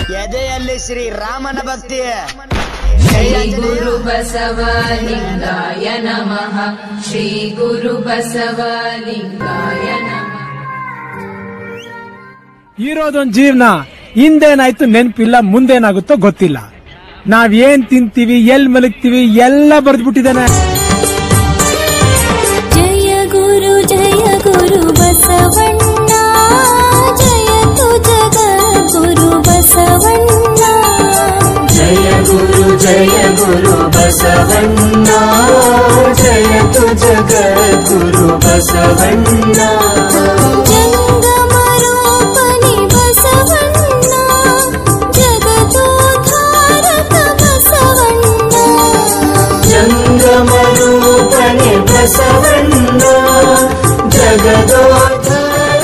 ಎದೆಯಲ್ಲಿ ಶ್ರೀ ರಾಮನ ಭಕ್ತಿ ಶ್ರೀ ಗುರು ಬಸವಲಿಂಗಾಯ ನಮಃ ಶ್ರೀ ಗುರು ಬಸವಲಿಂಗಾಯ ನಮಃ ಇರೋದೊಂದ್ ಜೀವನ ಹಿಂದೇನಾಯ್ತು ನೆನ್ಪಿಲ್ಲ ಮುಂದೇನಾಗುತ್ತೋ ಗೊತ್ತಿಲ್ಲ ನಾವ್ ಏನ್ ತಿಂತೀವಿ ಎಲ್ ಮಲಗ್ತೀವಿ ಎಲ್ಲ ಬರ್ದ್ಬಿಟ್ಟಿದ್ದಾನೆ ಜಯ ಗುರು ಜಯ ಗುರು ಬಸವಣ್ಣ ಜಯತು ಜಗದ್ಗುರು ಬಸವಣ್ಣ ಜಯ ಗುರು ಜಯ ಗುರು ಬಸವಣ್ಣ ಜಯತು ಜಗದ್ಗುರು ಬಸವಣ್ಣ ಜಂಗಮರೂಪನಿ ಬಸವಣ್ಣ ಜಗದೋದ್ಧಾರಕ ಬಸವಣ್ಣ ಜಂಗಮರೂಪನೆ ಬಸವಣ್ಣ ಜಗದೋದ್ಧಾರ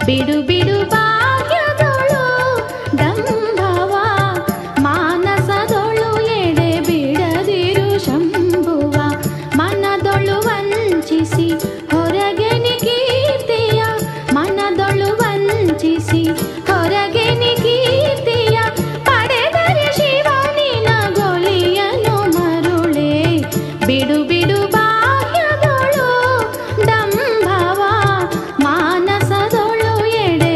ಬಿಡು ಬಿಡು ಭಾಗ್ಯದೊಳು ಡಂಭವ ಮಾನಸದೊಳು ಎಡೆ ಬಿಡದಿರು ಶಂಭುವ ಮನದೊಳು ವಂಚಿಸಿ ಹೊರಗೆ ಕೀರ್ತಿಯ ಮನದೊಳು ವಂಚಿಸಿ ಹೊರಗೆ ಕೀರ್ತಿಯ ಪಡೆದರೆ ಶಿವನಿನ ಗೊಲಿಯನು ಮರುಳೆ ಬಿಡು ಬಿಡು ಬಾಹ್ಯದೊಳು ಡಂಭವ ಮಾನಸದೊಳು ಎಡೆ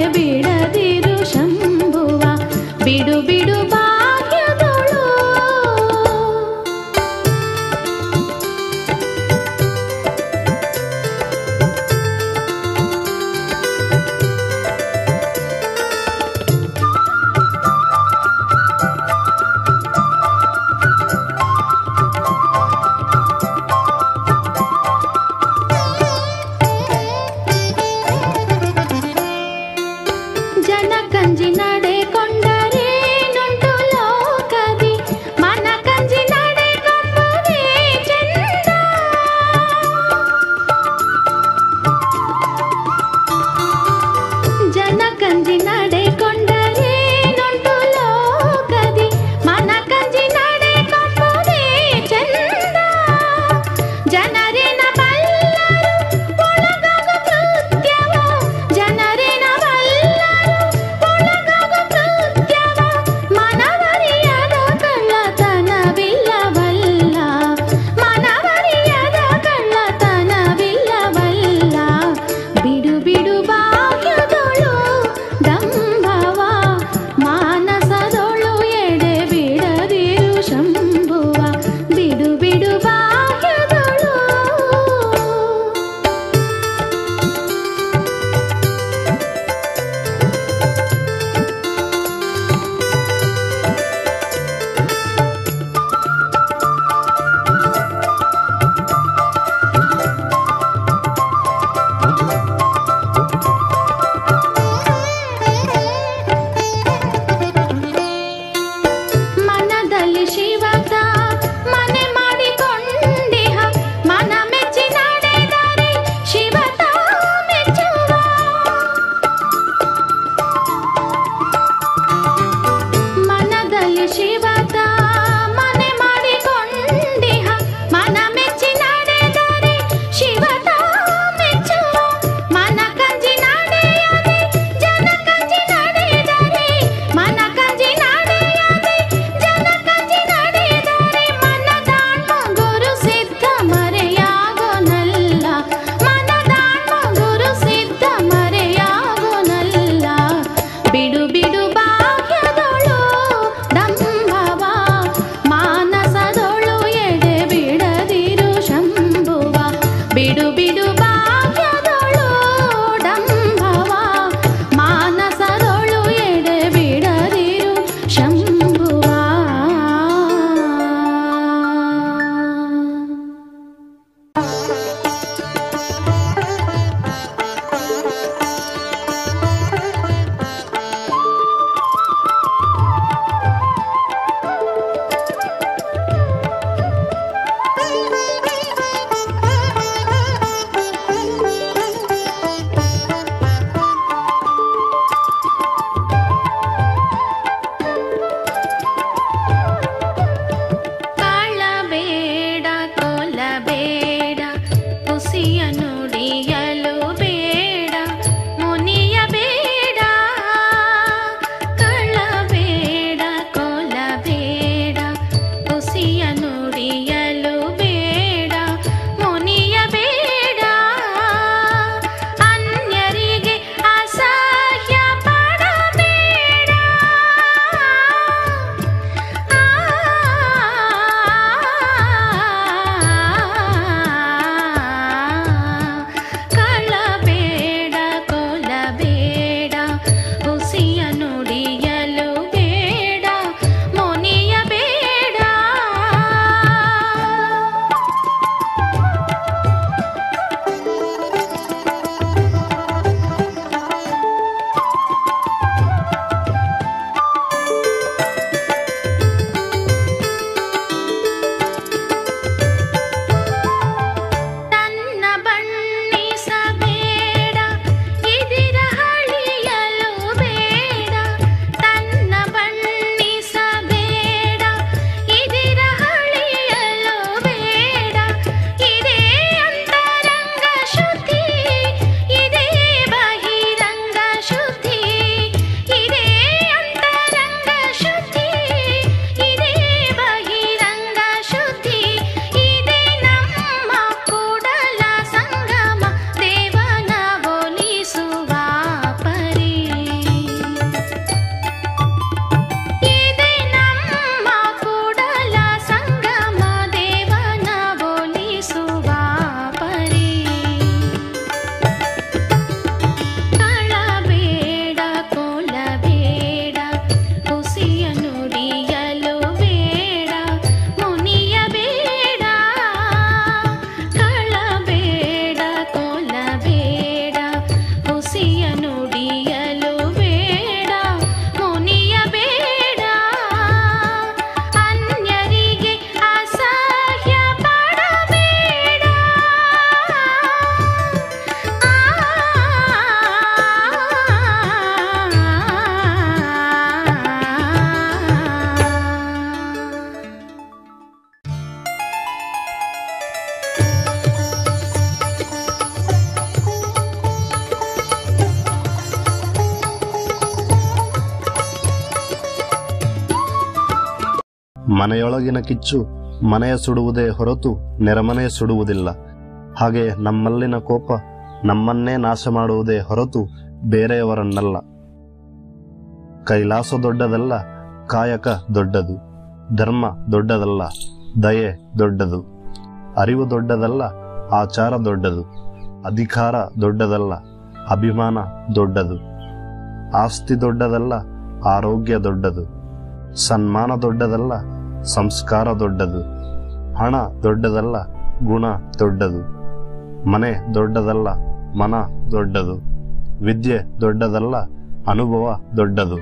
ಮನೆಯೊಳಗಿನ ಕಿಚ್ಚು ಮನೆಯ ಸುಡುವುದೇ ಹೊರತು ನೆರೆಮನೆ ಸುಡುವುದಿಲ್ಲ ಹಾಗೆ ನಮ್ಮಲ್ಲಿನ ಕೋಪ ನಮ್ಮನ್ನೇ ನಾಶ ಮಾಡುವುದೇ ಹೊರತು ಬೇರೆಯವರನ್ನಲ್ಲ ಕೈಲಾಸ ದೊಡ್ಡದಲ್ಲ ಕಾಯಕ ದೊಡ್ಡದು ಧರ್ಮ ದೊಡ್ಡದಲ್ಲ ದಯೆ ದೊಡ್ಡದು ಅರಿವು ದೊಡ್ಡದಲ್ಲ ಆಚಾರ ದೊಡ್ಡದು ಅಧಿಕಾರ ದೊಡ್ಡದಲ್ಲ ಅಭಿಮಾನ ದೊಡ್ಡದು ಆಸ್ತಿ ದೊಡ್ಡದಲ್ಲ ಆರೋಗ್ಯ ದೊಡ್ಡದು ಸನ್ಮಾನ ದೊಡ್ಡದಲ್ಲ ಸಂಸ್ಕಾರ ದೊಡ್ಡದು ಹಣ ದೊಡ್ಡದಲ್ಲ ಗುಣ ದೊಡ್ಡದು ಮನೆ ದೊಡ್ಡದಲ್ಲ ಮನ ದೊಡ್ಡದು ವಿದ್ಯೆ ದೊಡ್ಡದಲ್ಲ ಅನುಭವ ದೊಡ್ಡದು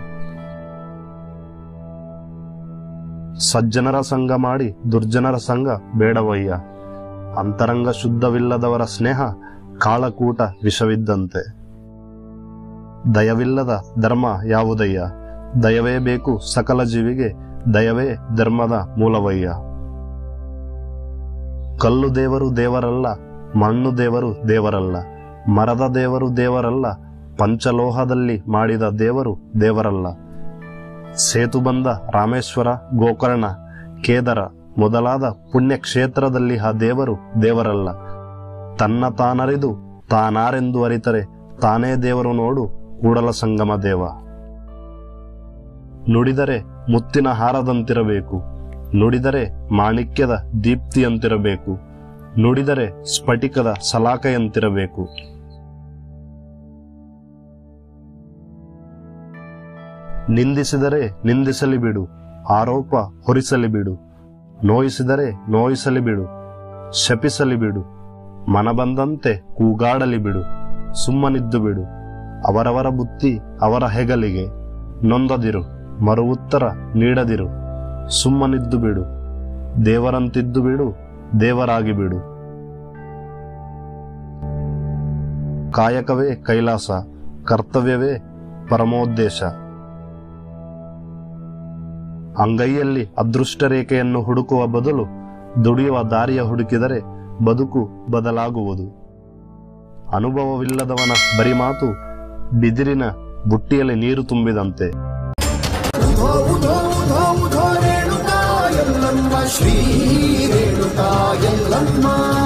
ಸಜ್ಜನರ ಸಂಘ ಮಾಡಿ ದುರ್ಜನರ ಸಂಘ ಬೇಡವಯ್ಯ ಅಂತರಂಗ ಶುದ್ಧವಿಲ್ಲದವರ ಸ್ನೇಹ ಕಾಳಕೂಟ ವಿಷವಿದ್ದಂತೆ ದಯವಿಲ್ಲದ ಧರ್ಮ ಯಾವುದಯ್ಯ ದಯವೇ ಬೇಕು ಸಕಲ ಜೀವಿಗೆ ದಯವೇ ಧರ್ಮದ ಮೂಲವಯ್ಯ ಕಲ್ಲು ದೇವರು ದೇವರಲ್ಲ ಮಣ್ಣು ದೇವರು ದೇವರಲ್ಲ ಮರದ ದೇವರು ದೇವರಲ್ಲ ಪಂಚಲೋಹದಲ್ಲಿ ಮಾಡಿದ ದೇವರು ದೇವರಲ್ಲ ಸೇತುಬಂಧ ರಾಮೇಶ್ವರ ಗೋಕರ್ಣ ಕೇದರ ಮೊದಲಾದ ಪುಣ್ಯಕ್ಷೇತ್ರದಲ್ಲಿ ಆ ದೇವರು ದೇವರಲ್ಲ ತನ್ನ ತಾನರಿದು ತಾನಾರೆಂದು ಅರಿತರೆ ತಾನೇ ದೇವರು ನೋಡು ಕೂಡಲ ಸಂಗಮ ದೇವ ನುಡಿದರೆ ಮುತ್ತಿನ ಹಾರದಂತಿರಬೇಕು ನುಡಿದರೆ ಮಾಣಿಕ್ಯದ ದೀಪ್ತಿಯಂತಿರಬೇಕು ನುಡಿದರೆ ಸ್ಫಟಿಕದ ಸಲಾಕೆಯಂತಿರಬೇಕು ನಿಂದಿಸಿದರೆ ನಿಂದಿಸಲಿ ಬಿಡು ಆರೋಪ ಹೊರಿಸಲಿ ಬಿಡು ನೋಯಿಸಿದರೆ ನೋಯಿಸಲಿ ಬಿಡು ಶಪಿಸಲಿ ಬಿಡು ಮನ ಬಂದಂತೆ ಕೂಗಾಡಲಿ ಬಿಡು ಸುಮ್ಮನಿದ್ದು ಬಿಡು ಅವರವರ ಬುತ್ತಿ ಅವರ ಹೆಗಲಿಗೆ ನೊಂದದಿರು ಮರು ಉತ್ತರ ನೀಡದಿರು ಸುಮ್ಮನಿದ್ದು ಬಿಡು ದೇವರಂತಿದ್ದು ಬಿಡು ದೇವರಾಗಿ ಬಿಡು ಕಾಯಕವೇ ಕೈಲಾಸ ಕರ್ತವ್ಯವೇ ಪರಮೋದ್ದೇಶ ಅಂಗೈಯಲ್ಲಿ ಅದೃಷ್ಟ ರೇಖೆಯನ್ನು ಹುಡುಕುವ ಬದಲು ದುಡಿಯುವ ದಾರಿಯ ಹುಡುಕಿದರೆ ಬದುಕು ಬದಲಾಗುವುದು ಅನುಭವವಿಲ್ಲದವನ ಬರಿ ಮಾತು ಬಿದಿರಿನ ಬುಟ್ಟಿಯಲ್ಲಿ ನೀರು ತುಂಬಿದಂತೆ ಉಧೋ ಉಧೋ ಉಧೋ ಉಧೋ ರೇಣುಕಾ ಎಲ್ಲಮ್ಮ ಶ್ರೀ ರೇಣುಕಾ ಎಲ್ಲಮ್ಮ